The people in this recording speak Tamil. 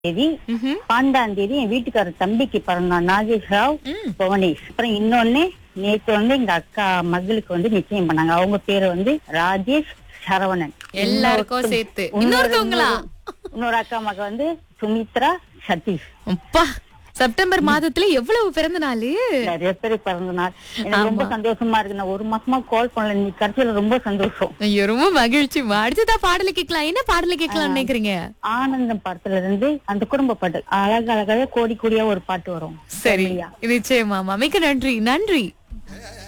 தேதி ம்ஹும். பன்னெண்டாம் தேதி என் வீட்டுக்காரர் தம்பிக்கு பிறந்தான் நாகேஷ் ராவ் ம். புவனேஷ் அப்புறம் இன்னொன்னு நேத்து வந்து எங்க அக்கா மகளுக்கு வந்து நிச்சயம் பண்ணாங்க அவங்க பேரு வந்து ராஜேஷ் சரவணன் எல்லாருக்கும் இன்னொருத்தங்க- சேர்த்து. இன்னொரு- இன்னொருத்தவங்களா? இன்னொரு அக்கா மக வந்து சுமித்ரா சதீஷ் அப்பா செப்டம்பர் மாதத்துல எவ்வளவு பிறந்த நாள் நிறைய பேர் பிறந்த நாள் எனக்கு ரொம்ப சந்தோஷமா இருக்கு நான் ஒரு மாசமா கால் பண்ணல நீ கடைசியில ரொம்ப சந்தோஷம் ஐயோ ரொம்ப மகிழ்ச்சி அடுத்ததா பாடல கேட்கலாம் என்ன பாடல கேட்கலாம் நினைக்கிறீங்க ஆனந்தம் படத்துல இருந்து அந்த குடும்ப பாட்டு அழகழகாக கோடி கோடியா ஒரு பாட்டு வரும் சரி familia. நிச்சயமாமா மிக்க நன்றி நன்றி